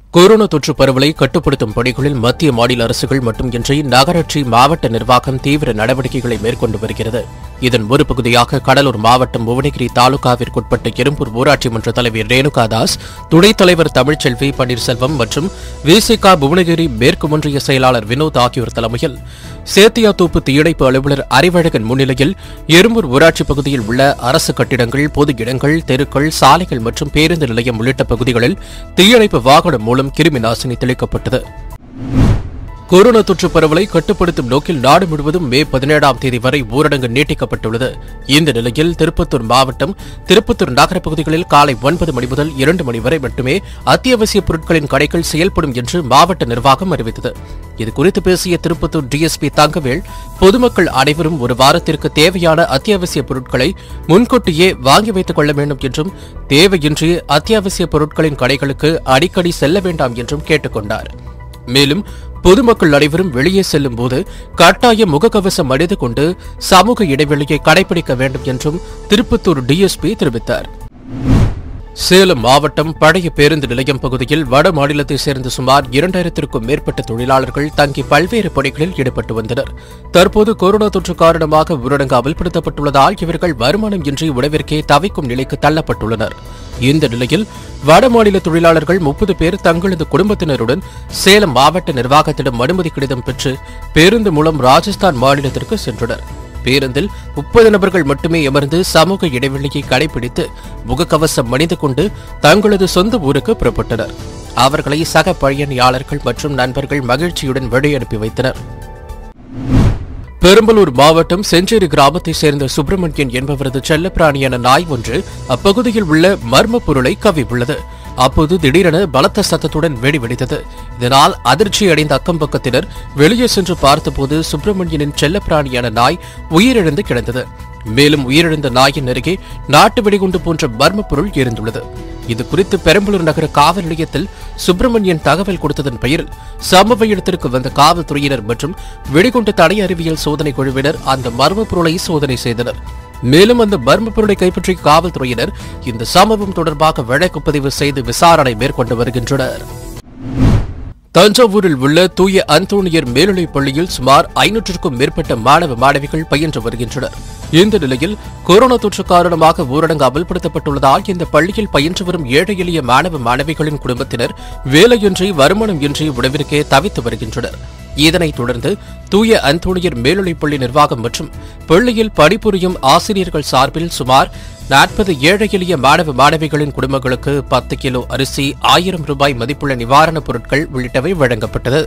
corona தொற்று பரவலை கட்டுப்படுத்தும் பணிகளில் மத்திய மாநில அரசுகள் மட்டுமின்றி நகராட்சி மாவட்ட நிர்வாகம் தீவிர நடவடிக்கைகளை மேற்கொண்டு வருகிறது இதன் ஒரு பகுதியாக கடலூர் மாவட்டம் புவனகிரி தாலுகாவிற்குட்பட்ட இரும்பூர் ஊராட்சி மன்ற தலைவர் ரேணுகா தாஸ் துணைத் தலைவர் தமிழ்ச்செல்வி பன்னீர்செல்வம் மற்றும் விசிகா புவனகிரி மேற்கு ஒன்றிய செயலாளர் வினோத் ஆகியோர் தலைமையில் சேத்தியாத்தோப்பு தீயணைப்பு அலுவலர் அறிவழகன் முன்னிலையில் எறும்பூர் ஊராட்சி பகுதியில் உள்ள அரசு கட்டிடங்கள் பொது இடங்கள் தெருக்கள் சாலைகள் மற்றும் பேருந்து நிலையம் உள்ளிட்ட பகுதிகளில் தீயணைப்பு வாகனம் மூலம் கிருமி நாசினி தெளிக்கப்பட்டது கொரோனா தொற்று பரவலை கட்டுப்படுத்தும் நோக்கில் நாடு முழுவதும் மே பதினேழாம் தேதி வரை ஊரடங்கு நீட்டிக்கப்பட்டுள்ளது இந்த நிலையில் திருப்பத்தூர் மாவட்டம் திருப்பத்தூர் நகர பகுதிகளில் காலை ஒன்பது மணி முதல் இரண்டு மணி வரை மட்டுமே அத்தியாவசிய பொருட்களின் கடைகள் செயல்படும் என்று மாவட்ட நிர்வாகம் அறிவித்தது இதுகுறித்து பேசிய திருப்பத்தூர் டிஎஸ்பி தங்கவேல் பொதுமக்கள் அனைவரும் ஒரு வாரத்திற்கு தேவையான அத்தியாவசிய பொருட்களை முன்கூட்டியே வாங்கி வைத்துக் கொள்ள வேண்டும் என்றும் தேவையின்றி அத்தியாவசிய பொருட்களின் கடைகளுக்கு அடிக்கடி செல்ல வேண்டாம் என்றும் கேட்டுக் கொண்டார் மேலும் பொதுமக்கள் அனைவரும் வெளியே செல்லும் போது கட்டாய முகக்கவசம் அணிந்து கொண்டு சமூக இடைவெளியை கடைபிடிக்க வேண்டும் என்றும் திருப்பத்தூர் டிஎஸ்பி தெரிவித்தார் சேலம் மாவட்டம் பழைய பேருந்து நிலையம் பகுதியில் வட மாநிலத்தைச் சேர்ந்த சுமார் இரண்டாயிரத்திற்கும் மேற்பட்ட தொழிலாளர்கள் தங்கி பல்வேறு பணிகளில் ஈடுபட்டு வந்தனர் தற்போது கொரோனா தொற்று காரணமாக ஊரடங்கு அமல்படுத்தப்பட்டுள்ளதால் இவர்கள் வருமானம் இன்றி உணவிற்கே தவிக்கும் நிலைக்கு தள்ளப்பட்டுள்ளனர் இந்த நிலையில் வட மாநில தொழிலாளர்கள் முப்பது பேர் தங்களது குடும்பத்தினருடன் சேலம் மாவட்ட நிர்வாகத்திடம் அனுமதி கடிதம் பெற்று பேருந்து மூலம் ராஜஸ்தான் மாநிலத்திற்கு சென்றனர் பேருந்தில் முப்பது நபர்கள் மட்டுமே அமர்ந்து சமூக இடைவெளியை கடைபிடித்து முகக்கவசம் அணிந்து கொண்டு தங்களது சொந்த ஊருக்கு புறப்பட்டனர் அவர்களை சக பயணியாளர்கள் மற்றும் நண்பர்கள் மகிழ்ச்சியுடன் வழியனுப்பி வைத்தனர் பெரம்பலூர் மாவட்டம் செஞ்சேரி கிராமத்தைச் சேர்ந்த சுப்பிரமணியன் என்பவரது செல்லப்பிராணியான நாய் ஒன்று அப்பகுதியில் உள்ள மர்ம பொருளை கவ்வியுள்ளது அப்போது திடீரென பலத்த சத்தத்துடன் வெடி வெடித்தது இதனால் அதிர்ச்சி அடைந்த அக்கம் பக்கத்தினர் வெளியே சென்று பார்த்தபோது சுப்பிரமணியனின் செல்லப்பிராணியான நாய் உயிரிழந்து கிடந்தது மேலும் உயிரிழந்த நாயின் அருகே நாட்டு வெடிகுண்டு போன்ற மர்ம பொருள் இருந்துள்ளது இது குறித்து பெரம்பலூர் நகர காவல் நிலையத்தில் சுப்பிரமணியன் தகவல் கொடுத்ததன் பெயரில் சம்பவ இடத்திற்கு வந்த காவல்துறையினர் மற்றும் வெடிகுண்டு தடை அறிவியல் சோதனை குழுவினர் அந்த மர்ம பொருளை சோதனை செய்தனர் மேலும் அந்த மர்ம பொருளை கைப்பற்றிய காவல்துறையினர் இந்த சம்பவம் தொடர்பாக வழக்கு பதிவு செய்து விசாரணை மேற்கொண்டு வருகின்றனர் தஞ்சாவூரில் உள்ள தூய அந்தோணியர் மேல்நிலைப் பள்ளியில் சுமார் ஐநூற்றுக்கும் மேற்பட்ட மாணவ மாணவிகள் பயின்று வருகின்றனர் இந்த நிலையில் கொரோனா தொற்று காரணமாக ஊரடங்கு அமல்படுத்தப்பட்டுள்ளதால் இந்த பள்ளியில் பயின்று வரும் ஏழை எளிய மாணவ மாணவிகளின் குடும்பத்தினர் வேலையின்றி வருமானம் இன்றி உணவிற்கே தவித்து வருகின்றனர் இதனைத் தொடர்ந்து தூய அந்தோணியர் மேல்நிலைப் பள்ளி நிர்வாகம் மற்றும் பள்ளியில் பணிபுரியும் ஆசிரியர்கள் சார்பில் சுமார் நாற்பது ஏழை எளிய மாணவ மாணவிகளின் குடும்பங்களுக்கு பத்து கிலோ அரிசி ஆயிரம் ரூபாய் மதிப்புள்ள நிவாரணப் பொருட்கள் உள்ளிட்டவை வழங்கப்பட்டது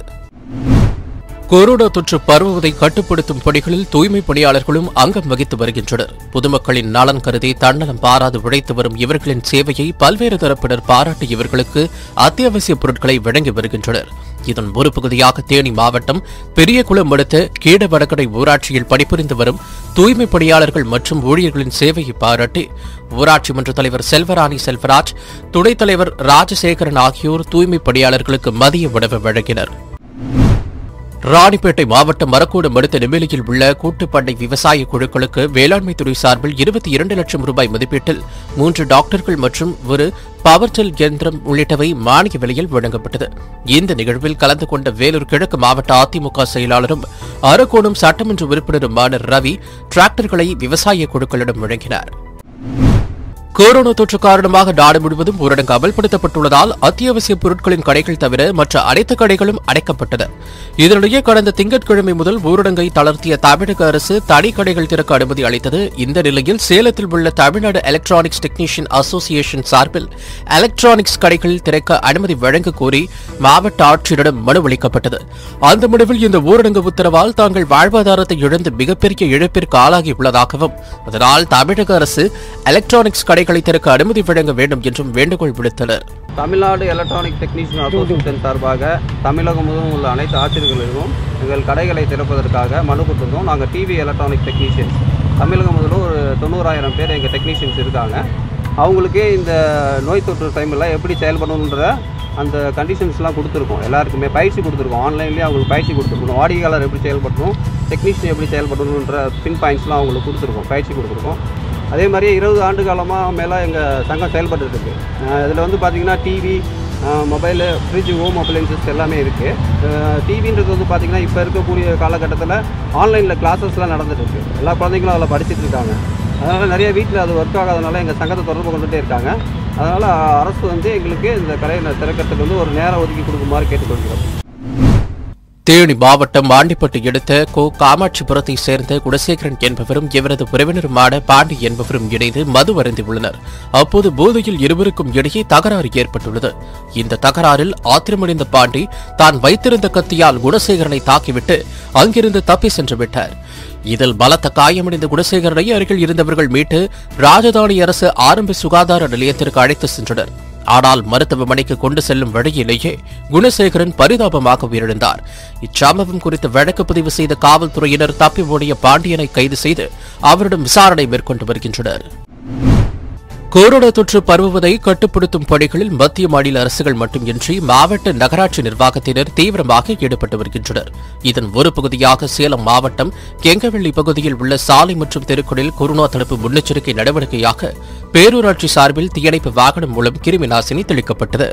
கொரோனா தொற்று பரவுவதை கட்டுப்படுத்தும் பணிகளில் தூய்மை பணியாளர்களும் அங்கம் வகித்து வருகின்றனர் பொதுமக்களின் நலன் கருதி தன்னலம் பாராது உழைத்து வரும் இவர்களின் சேவையை பல்வேறு தரப்பினர் பாராட்டி இவர்களுக்கு அத்தியாவசிய பொருட்களை வழங்கி வருகின்றனர் இதன் ஒரு பகுதியாக தேனி மாவட்டம் பெரியகுளம் அடுத்த கீழவடகடை ஊராட்சியில் பணிபுரிந்து வரும் தூய்மை பணியாளர்கள் மற்றும் ஊழியர்களின் சேவையை பாராட்டி ஊராட்சி மன்ற தலைவர் செல்வராணி செல்வராஜ் துணைத் தலைவர் ராஜசேகரன் ஆகியோர் தூய்மை பணியாளர்களுக்கு மதிய உணவு வழங்கினர் ராணிப்பேட்டை மாவட்டம் மரக்கூடம் அடுத்த நெம்மேலியில் உள்ள கூட்டுப்பண்டை விவசாய குழுக்களுக்கு வேளாண்மை துறை சார்பில் இருபத்தி இரண்டு லட்சம் ரூபாய் மதிப்பீட்டில் மூன்று டாக்டர்கள் மற்றும் ஒரு பவர் டில் இயந்திரம் உள்ளிட்டவை மானிய விலையில் வழங்கப்பட்டது இந்த நிகழ்வில் கலந்து கொண்ட வேலூர் கிழக்கு மாவட்ட அதிமுக செயலாளரும் அரக்கோணம் சட்டமன்ற உறுப்பினருமான ரவி டிராக்டர்களை விவசாய குழுக்களிடம் வழங்கினார் கொரோனா தொற்று காரணமாக நாடு முழுவதும் ஊரடங்கு அமல்படுத்தப்பட்டுள்ளதால் அத்தியாவசிய பொருட்களின் கடைகள் தவிர மற்ற அனைத்து கடைகளும் அடைக்கப்பட்டன இதனிடையே கடந்த திங்கட்கிழமை முதல் ஊரடங்கை தளர்த்திய தமிழக அரசு தனி கடைகள் திறக்க அனுமதி அளித்தது இந்த நிலையில் சேலத்தில் உள்ள தமிழ்நாடு எலக்ட்ரானிக்ஸ் டெக்னீஷியன் அசோசியேஷன் சார்பில் எலக்ட்ரானிக்ஸ் கடைகள் திறக்க அனுமதி வழங்க கோரி மாவட்ட ஆட்சியரிடம் மனு அளிக்கப்பட்டது அந்த மனுவில் இந்த ஊரடங்கு உத்தரவால் தாங்கள் வாழ்வாதாரத்தை இழந்து மிகப்பெரிய இழப்பிற்கு ஆளாகியுள்ளதாகவும் அதனால் தமிழக அரசு எலக்ட்ரானிக்ஸ் கடைகளை திறக்க அனுமதி வழங்க வேண்டும் என்றும் வேண்டுகோள் விடுத்தனர் தமிழ்நாடு எலக்ட்ரானிக் டெக்னீஷியன் அசோசியேஷன் சார்பாக தமிழகம் முழுவதும் உள்ள அனைத்து ஆட்சியர்களுக்கும் எங்கள் கடைகளை திறப்பதற்காக மனு கொடுத்துருந்தோம் நாங்கள் டிவி எலக்ட்ரானிக் டெக்னீஷியன்ஸ் தமிழகம் முழுவதும் ஒரு தொண்ணூறாயிரம் பேர் எங்கள் டெக்னீஷியன்ஸ் இருக்காங்க அவங்களுக்கே இந்த நோய் தொற்று டைமில் எப்படி செயல்படணுன்ற அந்த கண்டிஷன்ஸ்லாம் கொடுத்துருக்கோம் எல்லாருக்குமே பயிற்சி கொடுத்துருக்கோம் ஆன்லைன்லேயே அவங்களுக்கு பயிற்சி கொடுத்துருக்கோம் வாடிக்கையாளர் எப்படி செயல்படணும் டெக்னீஷியன் எப்படி செயல்படணுன்ற பின் பாயிண்ட்ஸ்லாம் அவங்களுக்கு கொடுத்துருக்கோம் பயிற்சி கொடுத்துருக்கோம் அதே மாதிரியே இருபது ஆண்டு காலமாக மேலே எங்கள் சங்கம் செயல்பட்டு இருக்கு இதில் வந்து பார்த்திங்கன்னா TV mobile fridge home appliances எல்லாமே இருக்குது டிவின்றது வந்து பார்த்திங்கன்னா இப்போ இருக்கக்கூடிய காலகட்டத்தில் ஆன்லைனில் கிளாஸஸ்லாம் நடந்துட்டு இருக்கு எல்லா குழந்தைங்களும் அதில் படிச்சுட்டு இருக்காங்க அதனால் நிறைய வீட்டில் அது ஒர்க் ஆகாதனால எங்கள் சங்கத்தை தொடர்பு கொண்டுட்டே இருக்காங்க அதனால் அரசு வந்து எங்களுக்கு இந்த கடையை திறக்கிறதுக்கு வந்து ஒரு நேரம் ஒதுக்கி கொடுக்குமாறு கேட்டுக்கொள்கிறோம் தேனி மாவட்டம் ஆண்டிப்பட்டு எடுத்த கோ காமாட்சிபுரத்தை சேர்ந்த குணசேகரன் என்பவரும் இவரது உறவினருமான பாண்டி என்பவரும் இணைந்து மது அருந்தியுள்ளனர் அப்போது போதையில் இருவருக்கும் இடையே தகராறு ஏற்பட்டுள்ளது இந்த தகராறில் ஆத்திரமடைந்த பாண்டி தான் வைத்திருந்த கத்தியால் குணசேகரனை தாக்கிவிட்டு அங்கிருந்து தப்பி சென்று விட்டார் இதில் பலத்த காயமடைந்த குணசேகரனை அருகில் இருந்தவர்கள் மீட்டு ராஜதானி அரசு ஆரம்ப சுகாதார நிலையத்திற்கு அழைத்து சென்றனர் ஆனால் மருத்துவமனைக்கு கொண்டு செல்லும் வழியிலேயே குணசேகரன் பரிதாபமாக உயிரிழந்தார் இச்சம்பவம் குறித்து வழக்கு பதிவு செய்த காவல்துறையினர் தப்பி ஓடிய பாண்டியனை கைது செய்து அவரிடம் விசாரணை மேற்கொண்டு வருகின்றனர் கொரோனா தொற்று பரவுவதை கட்டுப்படுத்தும் பணிகளில் மத்திய மாநில அரசுகள் மட்டுமின்றி மாவட்ட நகராட்சி நிர்வாகத்தினர் தீவிரமாக ஈடுபட்டு வருகின்றனர் இதன் ஒரு பகுதியாக சேலம் மாவட்டம் கெங்கவெள்ளி பகுதியில் உள்ள சாலை மற்றும் தெருக்களில் கொரோனா தடுப்பு முன்னெச்சரிக்கை நடவடிக்கையாக பேரூராட்சி சார்பில் தீயணைப்பு வாகனம் மூலம் கிருமி நாசினி தெளிக்கப்பட்டது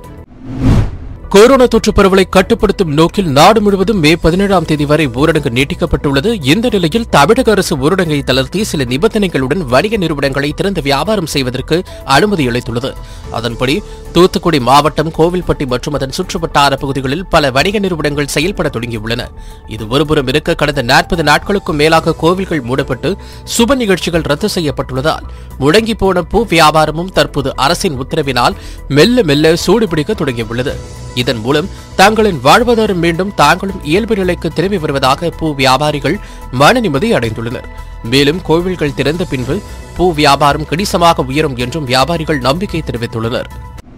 கொரோனா தொற்று பரவலை கட்டுப்படுத்தும் நோக்கில் நாடு முழுவதும் மே பதினேழாம் தேதி வரை ஊரடங்கு நீட்டிக்கப்பட்டுள்ளது இந்த நிலையில் தமிழக அரசு ஊரடங்கை தளர்த்தி சில நிபந்தனைகளுடன் வணிக நிறுவனங்களை திறந்து வியாபாரம் செய்வதற்கு அனுமதி அளித்துள்ளது அதன்படி தூத்துக்குடி மாவட்டம் கோவில்பட்டி மற்றும் அதன் சுற்றுவட்டார பகுதிகளில் பல வணிக நிறுவனங்கள் செயல்பட தொடங்கியுள்ளன இது ஒருபுறம் இருக்க கடந்த நாற்பது நாட்களுக்கும் மேலாக கோவில்கள் மூடப்பட்டு சுப நிகழ்ச்சிகள் ரத்து செய்யப்பட்டுள்ளதால் முடங்கி போன பூ வியாபாரமும் தற்போது அரசின் உத்தரவினால் மெல்ல மெல்ல சூடுபிடிக்க தொடங்கியுள்ளது இதன் மூலம் தங்களின் வாழ்வாதாரம் மீண்டும் தாங்களும் இயல்பு நிலைக்கு திரும்பி வருவதாக பூ வியாபாரிகள் மன நிம்மதி அடைந்துள்ளனர் மேலும் கோவில்கள் திறந்த பின்பு பூ வியாபாரம் கணிசமாக உயரும் என்றும் வியாபாரிகள் நம்பிக்கை தெரிவித்துள்ளனர்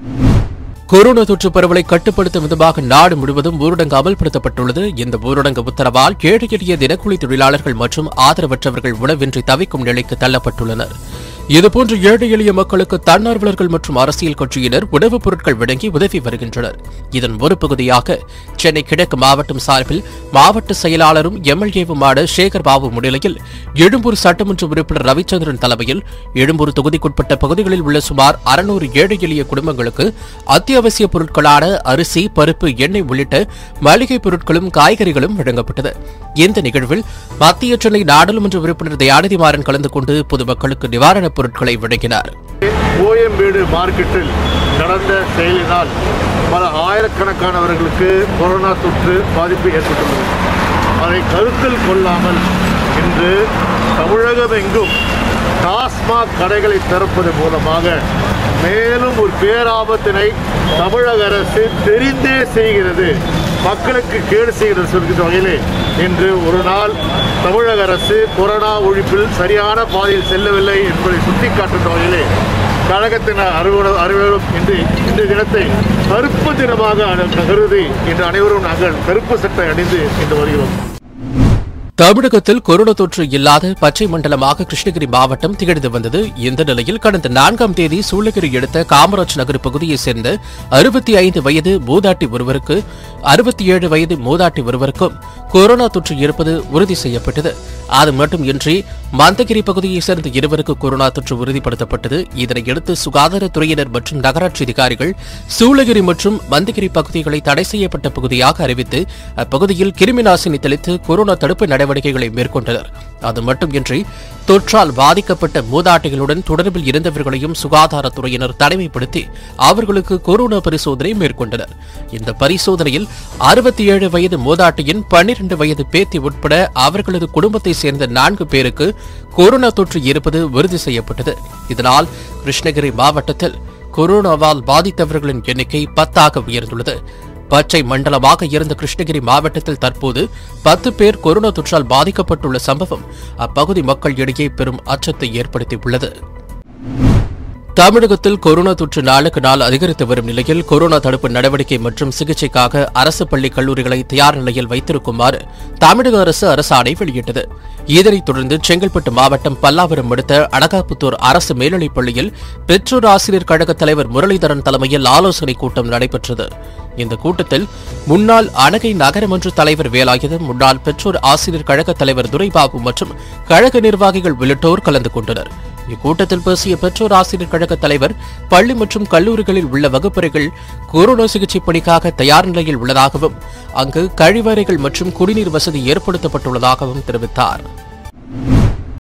கொரோனா தொற்று பரவலை கட்டுப்படுத்தும் விதமாக நாடு முழுவதும் ஊரடங்கு அமல்படுத்தப்பட்டுள்ளது இந்த ஊரடங்கு உத்தரவால் ஏழை எளிய தினக்கூலி தொழிலாளர்கள் மற்றும் ஆதரவற்றவர்கள் உணவின்றி தவிக்கும் நிலைக்கு தள்ளப்பட்டுள்ளனர் இதுபோன்ற ஏழை எளிய மக்களுக்கு தன்னார்வலர்கள் மற்றும் அரசியல் கட்சியினர் உணவுப் பொருட்கள் வழங்கி உதவி வருகின்றனர் இதன் ஒரு பகுதியாக சென்னை கிழக்கு மாவட்டம் சார்பில் மாவட்ட செயலாளரும் எம்எல்ஏவுமான சேகர் பாபு முன்னிலையில் எழும்பூர் சட்டமன்ற உறுப்பினர் ரவிச்சந்திரன் தலைமையில் எழும்பூர் தொகுதிக்குட்பட்ட பகுதிகளில் உள்ள சுமார் அறுநூறு ஏழை எளிய குடும்பங்களுக்கு அத்தியாவசிய பொருட்களான அரிசி பருப்பு எண்ணெய் உள்ளிட்ட மளிகை பொருட்களும் காய்கறிகளும் வழங்கப்பட்டது இந்த நிகழ்வில் மத்திய சென்னை நாடாளுமன்ற உறுப்பினர் தயாநிதி மாறன் கலந்து கொண்டு பொதுமக்களுக்கு நிவாரணப் பொருட்களை வழங்கினார் கோயம்பேடு மார்க்கெட்டில் நடந்த செயலினால் பல ஆயிரக்கணக்கானவர்களுக்கு கொரோனா தொற்று பாதிப்பு ஏற்பட்டுள்ளது அதை கருத்தில் கொள்ளாமல் இன்று தமிழகம் எங்கும் டாஸ்மாக் கடைகளை திறப்பது மூலமாக மேலும் ஒரு பேராபத்தினை தமிழக அரசு தெரிந்தே செய்கிறது மக்களுக்கு கேடு செய்கிறது சொல்கின்ற வகையிலே இன்று ஒரு நாள் தமிழக அரசு கொரோனா ஒழிப்பில் சரியான பாதையில் செல்லவில்லை என்பதை சுட்டிக்காட்டுகின்ற வகையிலே கழகத்தின் அலுவலர் அலுவலகம் இன்று இன்றைய தினத்தை கருப்பு தினமாக கருதி இன்று அனைவரும் நாங்கள் கருப்பு சட்டை அணிந்து இன்று வருகிறோம் தமிழகத்தில் கொரோனா தொற்று இல்லாத பச்சை மண்டலமாக கிருஷ்ணகிரி மாவட்டம் திகழ்ந்து வந்தது இந்த நிலையில் கடந்த நான்காம் தேதி சூளகிரி எடுத்த காமராஜ் நகர் பகுதியைச் சேர்ந்த அறுபத்தி ஐந்து வயது மூதாட்டி ஒருவருக்கு அறுபத்தி ஏழு வயது மூதாட்டி ஒருவருக்கும் கொரோனா தொற்று இருப்பது உறுதி செய்யப்பட்டது அது மட்டுமின்றி மந்தகிரி பகுதியைச் சேர்ந்த இருவருக்கு கொரோனா தொற்று உறுதிப்படுத்தப்பட்டது இதனையடுத்து சுகாதாரத்துறையினர் மற்றும் நகராட்சி அதிகாரிகள் சூளகிரி மற்றும் மந்தகிரி பகுதிகளை தடை செய்யப்பட்ட பகுதியாக அறிவித்து அப்பகுதியில் கிருமி நாசினி தெளித்து கொரோனா தடுப்பு நடவடிக்கைகளை மேற்கொண்டனர் அது மட்டுமின்றி தொற்றால் பாதிக்கப்பட்ட மூதாட்டிகளுடன் தொடர்பில் இருந்தவர்களையும் சுகாதாரத்துறையினர் தனிமைப்படுத்தி அவர்களுக்கு கொரோனா பரிசோதனை மேற்கொண்டனர் இந்த பரிசோதனையில் அறுபத்தி ஏழு வயது மூதாட்டியின் பன்னிரண்டு வயது பேத்தி உட்பட அவர்களது குடும்பத்தை சேர்ந்த நான்கு பேருக்கு கொரோனா தொற்று இருப்பது உறுதி செய்யப்பட்டது இதனால் கிருஷ்ணகிரி மாவட்டத்தில் கொரோனாவால் பாதித்தவர்களின் எண்ணிக்கை பத்தாக உயர்ந்துள்ளது பச்சை மண்டலமாக இருந்த கிருஷ்ணகிரி மாவட்டத்தில் தற்போது பத்து பேர் கொரோனா தொற்றால் பாதிக்கப்பட்டுள்ள சம்பவம் அப்பகுதி மக்கள் இடையே பெரும் அச்சத்தை ஏற்படுத்தியுள்ளது தமிழகத்தில் கொரோனா தொற்று நாளுக்கு நாள் அதிகரித்து வரும் நிலையில் கொரோனா தடுப்பு நடவடிக்கை மற்றும் சிகிச்சைக்காக அரசு பள்ளி கல்லூரிகளை தயார் நிலையில் வைத்திருக்குமாறு தமிழக அரசு அரசாணை வெளியிட்டது இதனைத் தொடர்ந்து செங்கல்பட்டு மாவட்டம் பல்லாவரம் அடுத்த அனகாபுத்தூர் அரசு மேல்நிலைப் பள்ளியில் பெற்றோர் ஆசிரியர் கழக தலைவர் முரளிதரன் தலைமையில் ஆலோசனைக் கூட்டம் நடைபெற்றது இந்த கூட்டத்தில் முன்னாள் அணகை நகரமன்ற தலைவர் வேலாயுதம் முன்னாள் பெற்றோர் ஆசிரியர் கழக தலைவர் துரைபாபு மற்றும் கழக நிர்வாகிகள் உள்ளிட்டோர் கலந்து கொண்டனர் இக்கூட்டத்தில் பேசிய பெற்றோர் ஆசிரியர் கழக தலைவர் பள்ளி மற்றும் கல்லூரிகளில் உள்ள வகுப்பறைகள் கொரோனா சிகிச்சை பணிக்காக தயார் நிலையில் உள்ளதாகவும் அங்கு கழிவறைகள் மற்றும் குடிநீர் வசதி ஏற்படுத்தப்பட்டுள்ளதாகவும் தெரிவித்தார்